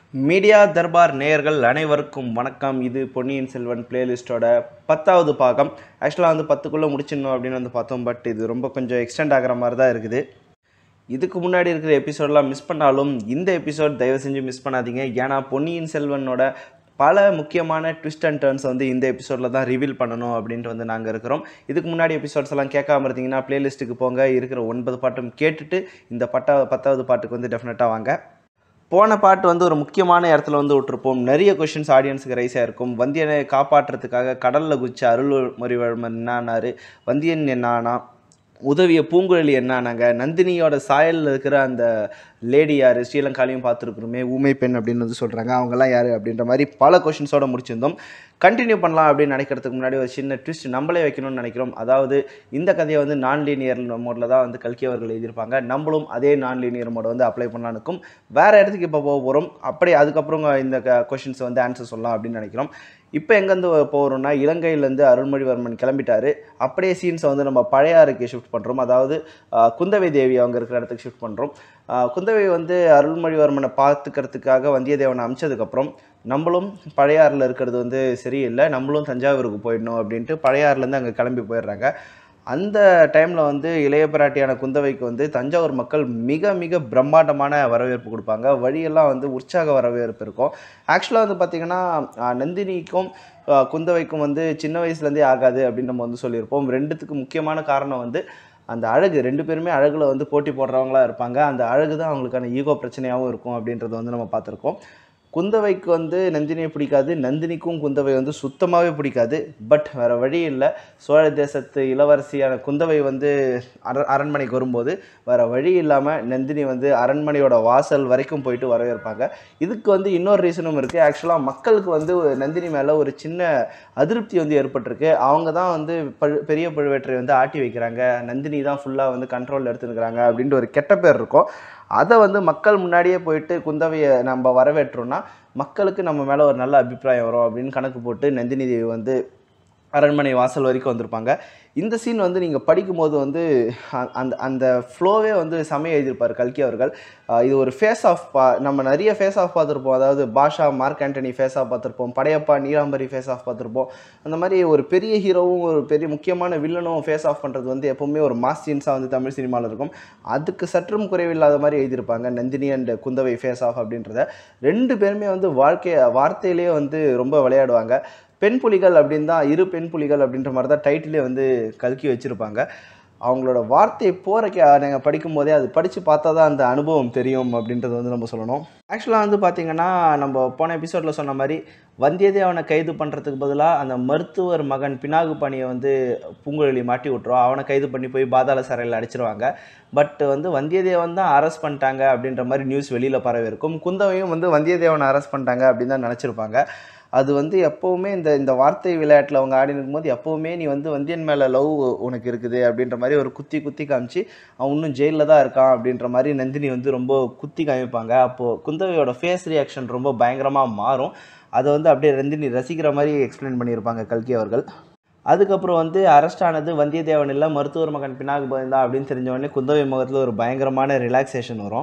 media Darbar நேயர்கள் அனைவருக்கும் வணக்கம் இது பொன்னியின் செல்வன் பிளேலிஸ்ட்டோட பத்தாவது பாகம் ஆக்சுவலாக வந்து பத்துக்குள்ளே முடிச்சிடணும் அப்படின்னு வந்து பார்த்தோம் பட் இது ரொம்ப கொஞ்சம் எக்ஸ்டெண்ட் ஆகிற மாதிரி தான் இருக்குது இதுக்கு முன்னாடி இருக்கிற எபிசோடெலாம் மிஸ் பண்ணாலும் இந்த எபிசோட் தயவு செஞ்சு மிஸ் பண்ணாதீங்க ஏன்னா பொன்னியின் செல்வனோட பல முக்கியமான ட்விஸ்ட் அண்ட் டர்ன்ஸ் வந்து இந்த எபிசோடில் தான் ரிவீல் பண்ணணும் அப்படின்ட்டு வந்து நாங்கள் இருக்கிறோம் இதுக்கு முன்னாடி எபிசோட்ஸ் எல்லாம் கேட்காம இருந்தீங்கன்னா பிளேலிஸ்ட்டுக்கு போங்க இருக்கிற ஒன்பது பாட்டும் கேட்டுட்டு இந்த பட்டா பத்தாவது பாட்டுக்கு வந்து டெஃபினட்டாக வாங்க போன பாட்டு வந்து ஒரு முக்கியமான இடத்துல வந்து விட்டுருப்போம் நிறைய கொஷின்ஸ் ஆடியன்ஸுக்கு ரைஸாக இருக்கும் வந்தியனை காப்பாற்றுறதுக்காக கடலில் குச்சி அருள்மொழிவர்மன் என்னானாரு வந்தியன் என்னானா உதவிய பூங்குழலி என்னானாங்க நந்தினியோட சாயலில் இருக்கிற அந்த லேடி யார் ஸ்ரீலங்காலையும் பார்த்துருக்குறோமே ஊமை பெண் அப்படின்னு வந்து சொல்கிறாங்க அவங்கெல்லாம் யார் அப்படின்ற மாதிரி பல கொஷின்ஸோட முடிச்சிருந்தோம் கண்டினியூ பண்ணலாம் அப்படின்னு நினைக்கிறதுக்கு முன்னாடி ஒரு சின்ன ட்விஸ்ட் நம்மளே வைக்கணும்னு நினைக்கிறோம் அதாவது இந்த கதையை வந்து நான் லீனியர் மோடில் தான் வந்து கல்கி அவர்கள் எழுதியிருப்பாங்க நம்மளும் அதே நான் லீனியர் மோட வந்து அப்ளை பண்ணலான்னு இருக்கும் வேறு இடத்துக்கு இப்போ போக போகிறோம் அப்படியே அதுக்கப்புறம் இந்த கொஷின்ஸ் வந்து ஆன்சர் சொல்லலாம் அப்படின்னு நினைக்கிறோம் இப்போ எங்கேருந்து போகிறோம்னா இலங்கையிலேருந்து அருள்மொழிவர்மன் கிளம்பிட்டாரு அப்படியே சீன்ஸை வந்து நம்ம பழையாறுக்கு ஷிஃப்ட் பண்ணுறோம் அதாவது ஆஹ், குந்தவை தேவி அவங்க இருக்கிற இடத்துக்கு ஷிஃப்ட் பண்ணுறோம் குந்தவை வந்து அருள்மொழிவர்மனை பார்த்துக்கிறதுக்காக வந்தியத்தேவனை அமிச்சதுக்கப்புறம் நம்மளும் பழையாறில் இருக்கிறது வந்து சரியில்லை நம்மளும் தஞ்சாவூருக்கு போயிடணும் அப்படின்ட்டு பழையாறுலேருந்து அங்கே கிளம்பி போயிடுறாங்க அந்த டைமில் வந்து இளைய பிராட்டியான குந்தவைக்கு வந்து தஞ்சாவூர் மக்கள் மிக மிக பிரம்மாண்டமான வரவேற்பு கொடுப்பாங்க வழியெல்லாம் வந்து உற்சாக வரவேற்பு இருக்கும் ஆக்சுவலாக வந்து பார்த்திங்கன்னா ஆஹ், நந்தினிக்கும் ஆஹ், குந்தவைக்கும் வந்து சின்ன வயசுலேருந்தே ஆகாது அப்படின்னு நம்ம வந்து சொல்லியிருப்போம் ரெண்டுத்துக்கு முக்கியமான காரணம் வந்து அந்த அழகு ரெண்டு பேருமே அழகில் வந்து போட்டி போடுறவங்களா இருப்பாங்க அந்த அழகு தான் அவங்களுக்கான ஈகோ பிரச்சனையாகவும் இருக்கும் அப்படின்றத வந்து நம்ம பார்த்துருக்கோம் குந்தவைக்கு வந்து நந்தினியை பிடிக்காது நந்தினிக்கும் குந்தவை வந்து சுத்தமாகவே பிடிக்காது பட் வேறு வழி இல்லை சோழ தேசத்து இளவரசியான குந்தவை வந்து அர அரண்மனைக்கு வரும்போது வேறு வழி இல்லாமல் நந்தினி வந்து அரண்மனையோட வாசல் வரைக்கும் போயிட்டு வரவேற்பாங்க இதுக்கு வந்து இன்னொரு ரீசனும் இருக்குது ஆக்சுவலாக மக்களுக்கு வந்து நந்தினி மேலே ஒரு சின்ன அதிருப்தி வந்து ஏற்பட்டிருக்கு அவங்க தான் வந்து பழு பெரிய பழுவேற்றை வந்து ஆட்டி வைக்கிறாங்க நந்தினி தான் ஃபுல்லாக வந்து கண்ட்ரோல் எடுத்துருக்குறாங்க அப்படின்ட்டு ஒரு கெட்ட பேர் இருக்கும் அதை வந்து மக்கள் முன்னாடியே போயிட்டு குந்தவையை நம்ம வரவேற்றோம்னா மக்களுக்கு நம்ம மேலே ஒரு நல்ல அபிப்பிராயம் வரும் அப்படின்னு கணக்கு போட்டு நந்தினி தேவி வந்து அரண்மனை வாசல் வரைக்கும் வந்திருப்பாங்க இந்த சீன் வந்து நீங்கள் படிக்கும்போது வந்து அ- அந்த அந்த ஃப்ளோவே வந்து செமைய எழுதியிருப்பார் கல்கி அவர்கள் ஆஹ் இது ஒரு ஃபேஸ் ஆஃப் பா நம்ம நிறைய ஃபேஸ் ஆஃப் பார்த்துருப்போம் அதாவது Baasha Mark Antony face off பார்த்துருப்போம் படையப்பா நீலாம்பரி ஃபேஸ் ஆஃப் பார்த்துருப்போம் அந்த மாதிரி ஒரு பெரிய ஹீரோவும் ஒரு பெரிய முக்கியமான வில்லனும் ஃபேஸ் ஆஃப் பண்ணுறது வந்து எப்போவுமே ஒரு மாஸ் சீன்ஸாக வந்து தமிழ் சினிமாவில் இருக்கும் அதுக்கு சற்றும் குறைவில்லாத மாதிரி எழுதியிருப்பாங்க Nandini and Kundavai face off அப்படின்றத ரெண்டு பேருமே வந்து வாழ்க்கைய வார்த்தையிலேயே வந்து ரொம்ப விளையாடுவாங்க பெண் புலிகள் அப்படின்னு தான் இரு பெண் புலிகள் அப்படின்ற மாதிரி தான் டைட்டிலே வந்து கல்கி வச்சுருப்பாங்க அவங்களோட வார்த்தை போகிறக்கு நீங்கள் படிக்கும்போதே அது படித்து பார்த்தா தான் அந்த அனுபவம் தெரியும் அப்படின்றது வந்து நம்ம சொல்லணும் ஆக்சுவலாக வந்து பார்த்திங்கன்னா நம்ம போன எபிசோடில் சொன்ன மாதிரி வந்தியத்தேவனை கைது பண்ணுறதுக்கு பதிலாக அந்த மருத்துவர் மகன் பினாகு பணியை வந்து பூங்குழலி மாட்டி விட்டுரும் அவனை கைது பண்ணி போய் பாதாள சிறையில் அடிச்சிருவாங்க பட் வந்து வந்தியத்தேவன் தான் அரெஸ்ட் பண்ணிட்டாங்க அப்படின்ற மாதிரி நியூஸ் வெளியில் பரவி இருக்கும் குந்தவையும் வந்து வந்தியத்தேவனை அரெஸ்ட் பண்ணிட்டாங்க அப்படின்னு தான் நினச்சிருப்பாங்க அது வந்து எப்போவுமே இந்த இந்த வார்த்தை விளையாட்டில் அவங்க ஆடி இருக்கும்போது எப்போவுமே நீ வந்து வந்தியன் மேலே லவ் உனக்கு இருக்குது அப்படின்ற மாதிரி ஒரு குத்தி குத்தி காமிச்சு அவன் இன்னும் ஜெயிலில் தான் இருக்கான் அப்படின்ற மாதிரி நந்தினி வந்து ரொம்ப குத்தி காமிப்பாங்க அப்போது குந்தவையோட ஃபேஸ் ரியாக்ஷன் ரொம்ப பயங்கரமாக மாறும் அதை வந்து அப்படியே நந்தினி ரசிக்கிற மாதிரி எக்ஸ்பிளைன் பண்ணியிருப்பாங்க கல்கி அவர்கள் அதுக்கப்புறம் வந்து அரெஸ்ட் ஆனது வந்தியத்தேவன் இல்லை மருத்துவர் மகன் பினாகு தான் அப்படின்னு தெரிஞ்ச உடனே குந்தவை முகத்தில் ஒரு பயங்கரமான ரிலாக்ஸேஷன் வரும்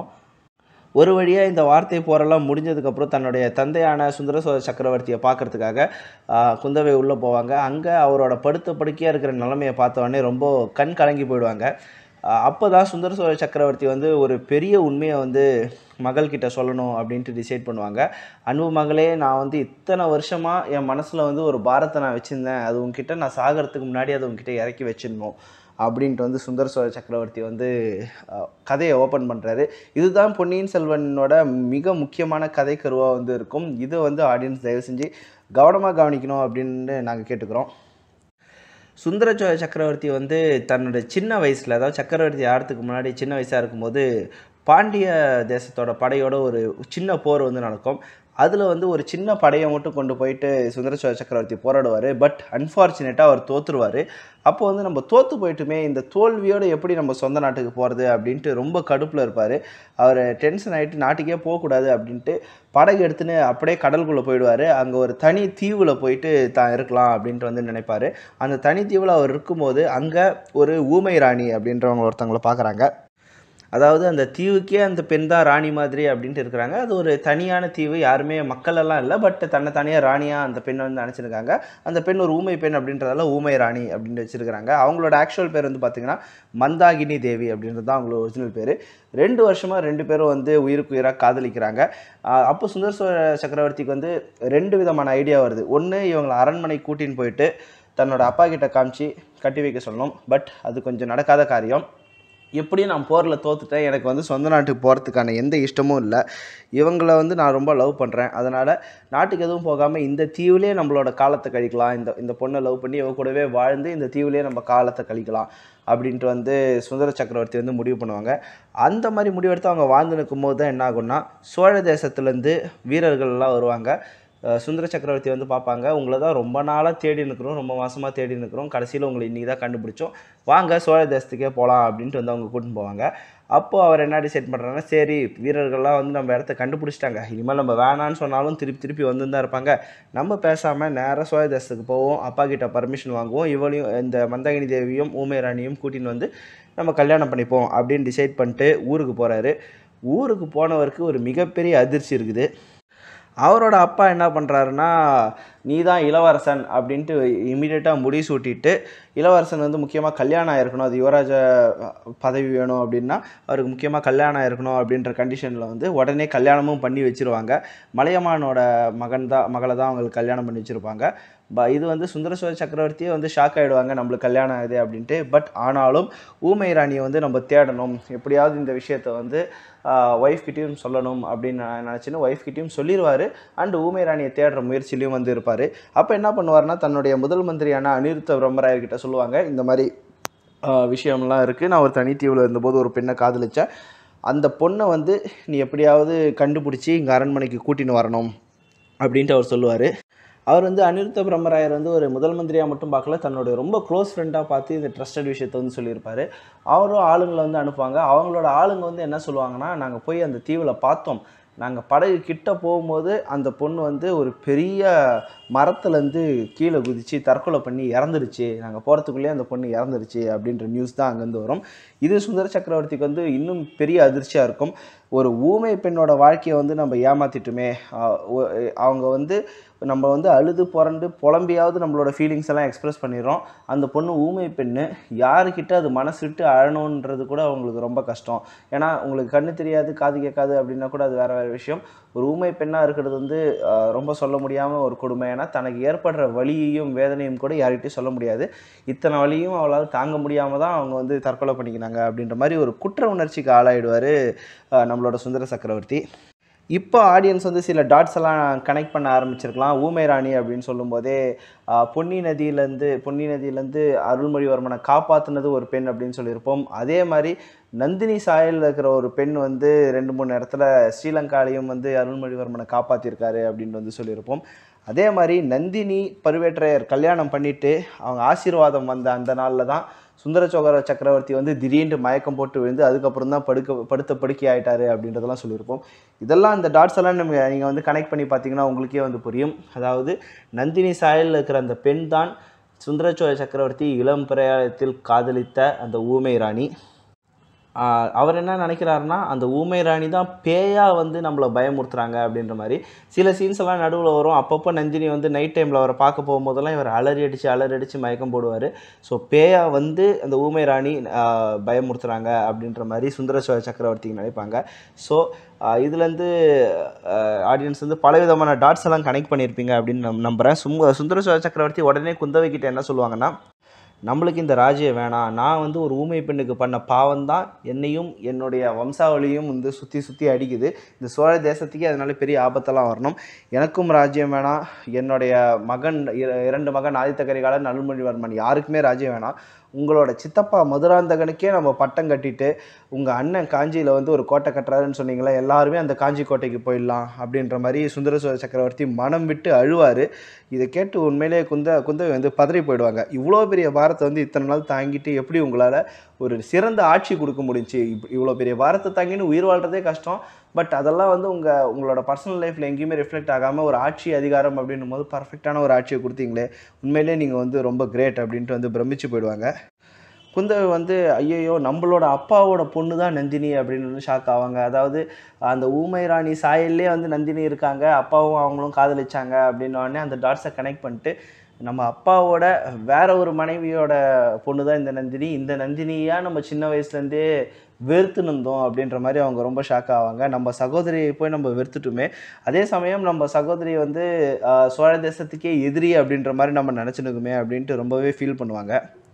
ஒரு வழியாக இந்த வார்த்தை போரெல்லாம் முடிஞ்சதுக்கப்புறம் தன்னுடைய தந்தையான சுந்தர சோழ சக்கரவர்த்தியை பார்க்கறதுக்காக ஆஹ், குந்தவை உள்ளே போவாங்க அங்கே அவரோட படுத்த படுக்கையாக இருக்கிற நிலைமையை பார்த்த உடனே ரொம்ப கண் கலங்கி போயிடுவாங்க அப்போ தான் சுந்தர சோழ சக்கரவர்த்தி வந்து ஒரு பெரிய உண்மையை வந்து மகள்கிட்ட சொல்லணும் அப்படின்ட்டு டிசைட் பண்ணுவாங்க அன்பு மகளே நான் வந்து இத்தனை வருஷமாக என் மனசில் வந்து ஒரு பாரத்தை நான் வச்சுருந்தேன் அது உங்ககிட்ட நான் சாகிறதுக்கு முன்னாடி அதை உங்ககிட்ட இறக்கி வச்சிடணும் அப்படின்ட்டு வந்து சுந்தர சோழ சக்கரவர்த்தி வந்து அஹ், கதையை ஓப்பன் பண்ணுறாரு இதுதான் பொன்னியின் செல்வனோட மிக முக்கியமான கதை கருவாக வந்து இருக்கும் இதை வந்து ஆடியன்ஸ் தயவு செஞ்சு கவனமாக கவனிக்கணும் அப்படின்னு நாங்கள் கேட்டுக்கிறோம் சுந்தர சோழ சக்கரவர்த்தி வந்து தன்னோட சின்ன வயசில் அதாவது சக்கரவர்த்தி ஆகிறதுக்கு முன்னாடி சின்ன வயசாக இருக்கும்போது பாண்டிய தேசத்தோட படையோட ஒரு சின்ன போர் வந்து நடக்கும் அதில் வந்து ஒரு சின்ன படையை மட்டும் கொண்டு போயிட்டு சுந்தர சோழ சக்கரவர்த்தி போராடுவார் பட் அன்ஃபார்ச்சுனேட்டாக அவர் தோற்றுருவார் அப்போ வந்து நம்ம தோற்று போயிட்டுமே இந்த தோல்வியோடு எப்படி நம்ம சொந்த நாட்டுக்கு போகிறது அப்படின்ட்டு ரொம்ப கடுப்பில் இருப்பார் அவர் டென்ஷன் ஆகிட்டு நாட்டுக்கே போகக்கூடாது அப்படின்ட்டு படகு எடுத்துன்னு அப்படியே கடலுக்குள்ளே போயிடுவார் அங்கே ஒரு தனி தீவில் போயிட்டு தான் இருக்கலாம் அப்படின்ட்டு வந்து நினைப்பார் அந்த தனி தீவில் அவர் இருக்கும்போது அங்கே ஒரு ஊமை ராணி அப்படின்றவங்க ஒருத்தவங்கள பார்க்குறாங்க அதாவது அந்த தீவுக்கே அந்த பெண் தான் ராணி மாதிரி அப்படின்ட்டு இருக்கிறாங்க அது ஒரு தனியான தீவு யாருமே மக்கள் எல்லாம் இல்லை பட் தன்னை தனியாக ராணியாக அந்த பெண்ணை வந்து நினச்சிருக்காங்க அந்த பெண் ஒரு ஊமை பெண் அப்படின்றதால ஊமை ராணி அப்படின்னு வச்சிருக்கிறாங்க அவங்களோட ஆக்சுவல் பேர் வந்து பார்த்திங்கன்னா மந்தாகினி தேவி அப்படின்றது தான் அவங்களோட ஒரிஜினல் பேர் ரெண்டு வருஷமாக ரெண்டு பேரும் வந்து உயிருக்கு உயிராக காதலிக்கிறாங்க ஆஹ் அப்போ சுந்தர் சோழ சக்கரவர்த்திக்கு வந்து ரெண்டு விதமான ஐடியா வருது ஒன்று இவங்களை அரண்மனை கூட்டின்னு போயிட்டு தன்னோட அப்பா கிட்ட காமிச்சு கட்டி வைக்க சொல்லணும் பட் அது கொஞ்சம் நடக்காத காரியம் எப்படியும் நான் போரில் தோத்துட்டேன் எனக்கு வந்து சொந்த நாட்டுக்கு போகிறதுக்கான எந்த இஷ்டமும் இல்லை இவங்கள வந்து நான் ரொம்ப லவ் பண்ணுறேன் அதனால் நாட்டுக்கு எதுவும் போகாமல் இந்த தீவுலேயே நம்மளோட காலத்தை கழிக்கலாம் இந்த இந்த பொண்ணை லவ் பண்ணி இவ கூடவே வாழ்ந்து இந்த தீவுலேயே நம்ம காலத்தை கழிக்கலாம் அப்படின்ட்டு வந்து சுந்தர சக்கரவர்த்தி வந்து முடிவு பண்ணுவாங்க அந்த மாதிரி முடிவெடுத்து அவங்க வாழ்ந்து நிற்கும்போது தான் என்ன ஆகும்னா சோழ தேசத்துலேருந்து வீரர்கள்லாம் வருவாங்க அஹ் சுந்தர சக்கரவர்த்தி வந்து பார்ப்பாங்க உங்களை தான் ரொம்ப நாளாக தேடி நிற்கிறோம் ரொம்ப மாசமாக தேடி நிற்கிறோம் கடைசியில் உங்களை இன்றைக்கி தான் கண்டுபிடிச்சோம் வாங்க சோழ தேசத்துக்கே போகலாம் அப்படின்ட்டு வந்து அவங்க கூட்டின்னு போவாங்க அப்போது அவர் என்ன டிசைட் பண்ணுறாங்கன்னா சரி வீரர்கள்லாம் வந்து நம்ம இடத்த கண்டுபிடிச்சிட்டாங்க இனிமேல் நம்ம வேணான்னு சொன்னாலும் திருப்பி திருப்பி வந்து தான் இருப்பாங்க நம்ம பேசாமல் நேராக சோழ தேசத்துக்கு போவோம் அப்பா கிட்ட பர்மிஷன் வாங்குவோம் இவளையும் இந்த மந்தாகினி தேவியும் ஊமை ராணியும் கூட்டின்னு வந்து நம்ம கல்யாணம் பண்ணிப்போம் அப்படின்னு டிசைட் பண்ணிட்டு ஊருக்கு போகிறாரு ஊருக்கு போனவருக்கு ஒரு மிகப்பெரிய அதிர்ச்சி இருக்குது அவரோட அப்பா என்ன பண்ணுறாருன்னா நீ தான் இளவரசன் அப்படின்ட்டு இமீடியட்டாக முடி சூட்டிட்டு இளவரசன் வந்து முக்கியமாக கல்யாணம் ஆயிருக்கணும் அது யுவராஜ பதவி வேணும் அப்படின்னா அவருக்கு முக்கியமாக கல்யாணம் ஆயிருக்கணும் அப்படின்ற கண்டிஷனில் வந்து உடனே கல்யாணமும் பண்ணி வச்சுருவாங்க மலையமானோட மகன் தான் மகளை தான் அவங்களுக்கு கல்யாணம் பண்ணி வச்சுருப்பாங்க ப இது வந்து சுந்தர சோழ சக்கரவர்த்தியே வந்து ஷாக் ஆகிடுவாங்க நம்மளுக்கு கல்யாணம் ஆகுது அப்படின்ட்டு பட் ஆனாலும் ஊமை ராணியை வந்து நம்ம தேடணும் எப்படியாவது இந்த விஷயத்தை வந்து ஒய்ஃப் கிட்டேயும் சொல்லணும் அப்படின்னு நான் நினச்சின்னு ஒய்ஃப் கிட்டேயும் சொல்லிடுவார் அண்ட் ஊமை ராணியை தேடுற முயற்சியிலையும் வந்து இருப்பார் அப்போ என்ன பண்ணுவார்னா தன்னுடைய முதல் மந்திரியான அனிருத்த பிரம்மராயர்கிட்ட சொல்லுவாங்க இந்த மாதிரி ஆஹ் விஷயம்லாம் இருக்குது நான் ஒரு தனித்தீவில் இருந்தபோது ஒரு பெண்ணை காதலிச்சேன் அந்த பொண்ணை வந்து நீ எப்படியாவது கண்டுபிடிச்சி இங்கே அரண்மனைக்கு கூட்டின்னு வரணும் அப்படின்ட்டு அவர் சொல்லுவார் அவர் வந்து அனிருத்த பிரம்மராயர் வந்து ஒரு முதல் மந்திரியாக மட்டும் பார்க்கல தன்னுடைய ரொம்ப க்ளோஸ் ஃப்ரெண்டாக பார்த்து இந்த ட்ரஸ்டட் விஷயத்தை வந்து சொல்லியிருப்பாரு அவரும் ஆளுங்களை வந்து அனுப்புவாங்க அவங்களோட ஆளுங்க வந்து என்ன சொல்லுவாங்கன்னா நாங்கள் போய் அந்த தீவில் பார்த்தோம் நாங்கள் படகு கிட்ட போகும்போது அந்த பொண்ணு வந்து ஒரு பெரிய மரத்துலேருந்து கீழே குதித்து தற்கொலை பண்ணி இறந்துடுச்சு நாங்கள் போகிறதுக்குள்ளேயே அந்த பொண்ணு இறந்துடுச்சு அப்படின்ற நியூஸ் தான் அங்கேருந்து வரும் இது சுந்தர சக்கரவர்த்திக்கு வந்து இன்னும் பெரிய அதிர்ச்சியாக இருக்கும் ஒரு ஊமை பெண்ணோட வாழ்க்கையை வந்து நம்ம ஏமாத்திட்டுமே ஆஹ் ஒ- அவங்க வந்து நம்ம வந்து அழுது புரண்டு புலம்பியாவது நம்மளோட ஃபீலிங்ஸ் எல்லாம் எக்ஸ்பிரஸ் பண்ணிடுறோம் அந்த பொண்ணு ஊமை பெண்ணு யாருக்கிட்ட அது மனசு விட்டு அழணுன்றது கூட அவங்களுக்கு ரொம்ப கஷ்டம் ஏன்னா உங்களுக்கு கண்ணு தெரியாது காது கேட்காது அப்படின்னா கூட அது வேற வேற விஷயம் ஒரு ஊமை பெண்ணாக இருக்கிறது வந்து ஆஹ் ரொம்ப சொல்ல முடியாமல் ஒரு கொடுமை ஏன்னா தனக்கு ஏற்படுற வலியையும் வேதனையும் கூட யார்கிட்டயும் சொல்ல முடியாது இத்தனை வலியும் அவளால் தாங்க முடியாமல் தான் அவங்க வந்து தற்கொலை பண்ணிக்கினாங்க அப்படின்ற மாதிரி ஒரு குற்ற உணர்ச்சிக்கு ஆளாயிடுவார் நம்மளோட சுந்தர சக்கரவர்த்தி இப்போ ஆடியன்ஸ் வந்து சில டாட்ஸ் எல்லாம் கனெக்ட் பண்ண ஆரம்பிச்சிருக்கலாம் ஊமை ராணி அப்படின்னு சொல்லும்போதே ஆஹ், பொன்னி நதியிலேருந்து பொன்னி நதியிலேருந்து அருள்மொழிவர்மனை காப்பாற்றினது ஒரு பெண் அப்படின்னு சொல்லியிருப்போம் அதே மாதிரி நந்தினி சாயலில் இருக்கிற ஒரு பெண் வந்து ரெண்டு மூணு இடத்துல ஸ்ரீலங்காலையும் வந்து அருள்மொழிவர்மனை காப்பாற்றிருக்காரு அப்படின்னு வந்து சொல்லியிருப்போம் அதே மாதிரி நந்தினி பருவேற்றையர் கல்யாணம் பண்ணிட்டு அவங்க ஆசீர்வாதம் வந்த அந்த நாளில் தான் சுந்தர சோழ சக்கரவர்த்தி வந்து திடீர்னு மயக்கம் போட்டு விழுந்து அதுக்கப்புறம் தான் படுக்க படுத்த படுக்கை ஆயிட்டாரு அப்படின்றதெல்லாம் சொல்லியிருப்போம் இதெல்லாம் இந்த டாட்ஸ் எல்லாம் நம்ம நீங்கள் வந்து கனெக்ட் பண்ணி பார்த்தீங்கன்னா உங்களுக்கே வந்து புரியும் அதாவது நந்தினி சாயலில் இருக்கிற அந்த பெண் தான் சுந்தர சோழ சக்கரவர்த்தி இளம் பிரயாணத்தில் காதலித்த அந்த ஊமை ராணி ஆஹ் அவர் என்ன நினைக்கிறாருன்னா அந்த ஊமை ராணி தான் பேயாக வந்து நம்மளை பயமுறுத்துறாங்க அப்படின்ற மாதிரி சில சீன்ஸ் எல்லாம் நடுவில் வரும் அப்பப்போ நந்தினி வந்து நைட் டைமில் அவரை பார்க்க போகும்போதெல்லாம் இவர் அலறி அடித்து அலறி அடித்து மயக்கம் போடுவார் ஸோ பேயா வந்து அந்த ஊமை ராணி ஆஹ் பயமுறுத்துறாங்க அப்படின்ற மாதிரி சுந்தர சோழ சக்கரவர்த்திக்கு நினைப்பாங்க ஸோ இதுலேருந்து ஆடியன்ஸ் வந்து பலவிதமான டாட்ஸ் எல்லாம் கனெக்ட் பண்ணியிருப்பீங்க அப்படின்னு நம் நம்புகிறேன் சும் சுந்தர சோழ சக்கரவர்த்தி உடனே குந்தவை கிட்ட என்ன சொல்லுவாங்கன்னா நம்மளுக்கு இந்த ராஜ்யம் வேணாம் நான் வந்து ஒரு ஊமை பெண்ணுக்கு பண்ண பாவம் தான் என்னையும் என்னுடைய வம்சாவளியும் வந்து சுற்றி சுற்றி அடிக்குது இந்த சோழ தேசத்துக்கே அதனால பெரிய ஆபத்தெல்லாம் வரணும் எனக்கும் ராஜ்யம் வேணாம் என்னுடைய மகன் இர- இரண்டு மகன் ஆதித்த கரிகாலன் அருள்மொழிவர்மன் யாருக்குமே ராஜ்யம் வேணாம் உங்களோட சித்தப்பா மதுராந்தகனுக்கே நம்ம பட்டம் கட்டிட்டு உங்கள் அண்ணன் காஞ்சியில் வந்து ஒரு கோட்டை கட்டுறாருன்னு சொன்னீங்களே எல்லாருமே அந்த காஞ்சி கோட்டைக்கு போயிடலாம் அப்படின்ற மாதிரி சுந்தர சோழ சக்கரவர்த்தி மனம் விட்டு அழுவார் இதை கேட்டு உண்மையிலேயே குந்த குந்தவை வந்து பதறி போயிடுவாங்க இவ்வளோ பெரிய பாரத்தை வந்து இத்தனை நாள் தாங்கிட்டு எப்படி உங்களால் ஒரு சிறந்த ஆட்சி கொடுக்க முடிஞ்சுச்சு இப் இவ்வளோ பெரிய பாரத்தை தாங்கின்னு உயிர் வாழ்கிறதே கஷ்டம் பட் அதெல்லாம் வந்து உங்கள் உங்களோட பர்சனல் லைஃப்பில் எங்கேயுமே ரிஃப்ளெக்ட் ஆகாமல் ஒரு ஆட்சி அதிகாரம் அப்படின்னும் போது பர்ஃபெக்டான ஒரு ஆட்சியை கொடுத்தீங்களே உண்மையிலேயே நீங்கள் வந்து ரொம்ப கிரேட் அப்படின்ட்டு வந்து பிரமிச்சு போயிடுவாங்க குந்தவை வந்து ஐயையோ நம்மளோட அப்பாவோட பொண்ணு தான் நந்தினி அப்படின்னு வந்து ஷாக் ஆவாங்க அதாவது அந்த ஊமை ராணி சாயல்லே வந்து நந்தினி இருக்காங்க அப்பாவும் அவங்களும் காதலிச்சாங்க அப்படின்ன உடனே அந்த டாட்ஸை கனெக்ட் பண்ணிட்டு நம்ம அப்பாவோட வேற ஒரு மனைவியோட பொண்ணு தான் இந்த நந்தினி இந்த நந்தினியாக நம்ம சின்ன வயசுலேருந்தே வெறுத்து நின்றோம் அப்படின்ற மாதிரி அவங்க ரொம்ப ஷாக் ஆவாங்க நம்ம சகோதரியை போய் நம்ம வெறுத்துட்டுமே அதே சமயம் நம்ம சகோதரி வந்து ஆஹ், சோழ தேசத்துக்கே எதிரி அப்படின்ற மாதிரி நம்ம நினச்சினுக்குமே அப்படின்ட்டு ரொம்பவே ஃபீல் பண்ணுவாங்க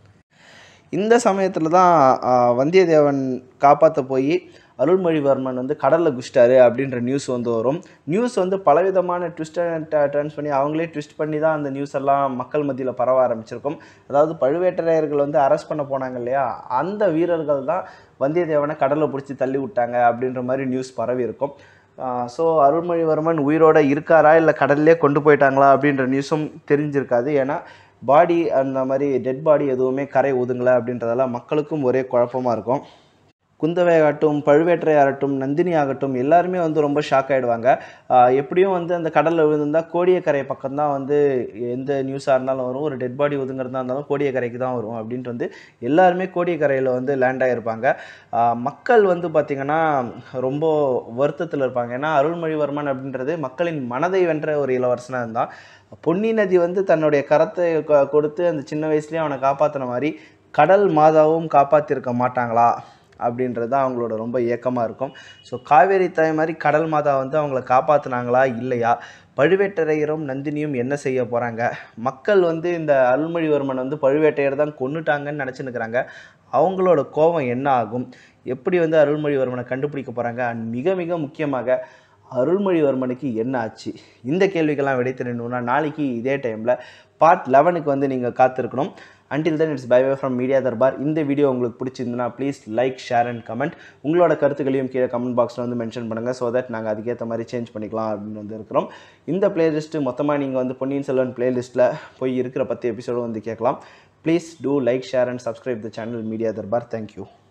இந்த சமயத்தில் தான் ஆஹ், வந்தியத்தேவன் காப்பாற்ற போய் அருள்மொழிவர்மன் வந்து கடலில் குச்சிட்டாரு அப்படின்ற நியூஸ் வந்து வரும் நியூஸ் வந்து பலவிதமான ட்விஸ்ட் டர்ன்ஸ் பண்ணி அவங்களே ட்விஸ்ட் பண்ணி தான் அந்த நியூஸ் எல்லாம் மக்கள் மத்தியில் பரவ ஆரம்பிச்சிருக்கும் அதாவது பழுவேட்டரையர்கள் வந்து அரெஸ்ட் பண்ண போனாங்க இல்லையா அந்த வீரர்கள் தான் வந்தியத்தேவனை கடலில் பிடிச்சி தள்ளி விட்டாங்க அப்படின்ற மாதிரி நியூஸ் பரவி இருக்கும் ஸோ அருள்மொழிவர்மன் உயிரோட இருக்காரா இல்லை கடல்லே கொண்டு போயிட்டாங்களா அப்படின்ற நியூஸும் தெரிஞ்சிருக்காது ஏன்னா பாடி அந்த மாதிரி டெட் பாடி எதுவுமே கரை ஒதுங்கலை அப்படின்றதெல்லாம் மக்களுக்கும் ஒரே குழப்பமாக இருக்கும் குந்தவை ஆகட்டும் பழுவேட்டரை ஆகட்டும் நந்தினி ஆகட்டும் எல்லாருமே வந்து ரொம்ப ஷாக் ஆகிடுவாங்க எப்படியும் வந்து அந்த கடலில் விழுந்திருந்தால் கோடியக்கரை பக்கம் தான் வந்து எந்த நியூஸாக இருந்தாலும் வரும் ஒரு டெட் பாடி ஒதுங்கிறதா இருந்தாலும் கோடியக்கரைக்கு தான் வரும் அப்படின்ட்டு வந்து எல்லாருமே கோடியக்கரையில் வந்து லேண்ட் ஆகிருப்பாங்க ஆஹ் மக்கள் வந்து பார்த்திங்கன்னா ரொம்ப வருத்தத்தில் இருப்பாங்க ஏன்னா அருள்மொழிவர்மன் அப்படின்றது மக்களின் மனதை வென்ற ஒரு இளவரசனாக இருந்தான் பொன்னி நதி வந்து தன்னுடைய கரத்தை கொ- கொடுத்து அந்த சின்ன வயசுலேயே அவனை காப்பாற்றின மாதிரி கடல் மாதாவும் காப்பாற்றிருக்க மாட்டாங்களா அப்படின்றது தான் அவங்களோட ரொம்ப ஏக்கமாக இருக்கும் ஸோ காவேரி தாய் மாதிரி கடல் மாதா வந்து அவங்கள காப்பாற்றினாங்களா இல்லையா பழுவேட்டரையரும் நந்தினியும் என்ன செய்ய போகிறாங்க மக்கள் வந்து இந்த அருள்மொழிவர்மன் வந்து பழுவேட்டையர் தான் கொன்னுட்டாங்கன்னு நினச்சின்னு இருக்கிறாங்க அவங்களோட கோபம் என்ன ஆகும் எப்படி வந்து அருள்மொழிவர்மனை கண்டுபிடிக்க போகிறாங்க அண்ட் மிக மிக முக்கியமாக அருள்மொழிவர்மனுக்கு என்ன ஆச்சு இந்த கேள்விக்கெல்லாம் விடை தெரியணும்னா நாளைக்கு இதே டைமில் பார்ட் லெவனுக்கு வந்து நீங்கள் காத்திருக்கணும் until then it's by way from Media Darbar இந்த வீடியோ உங்களுக்கு பிடிச்சிருந்துன்னா please like share and comment உங்களோட கருத்துக்களையும் கீழே கமெண்ட் பாக்ஸில் வந்து மென்ஷன் பண்ணுங்கள் ஸோ தட் நாங்கள் அதுக்கேற்ற மாதிரி சேஞ்ச் பண்ணிக்கலாம் அப்படின்னு வந்து இருக்கிறோம் இந்த பிளேலிஸ்ட்டு மொத்தமாக நீங்கள் வந்து பொன்னியின் செல்வன் பிளேலிஸ்ட்டில் போய் இருக்கிற பத்து எபிசோடு வந்து கேட்கலாம் please do like share and subscribe the channel Media Darbar thank you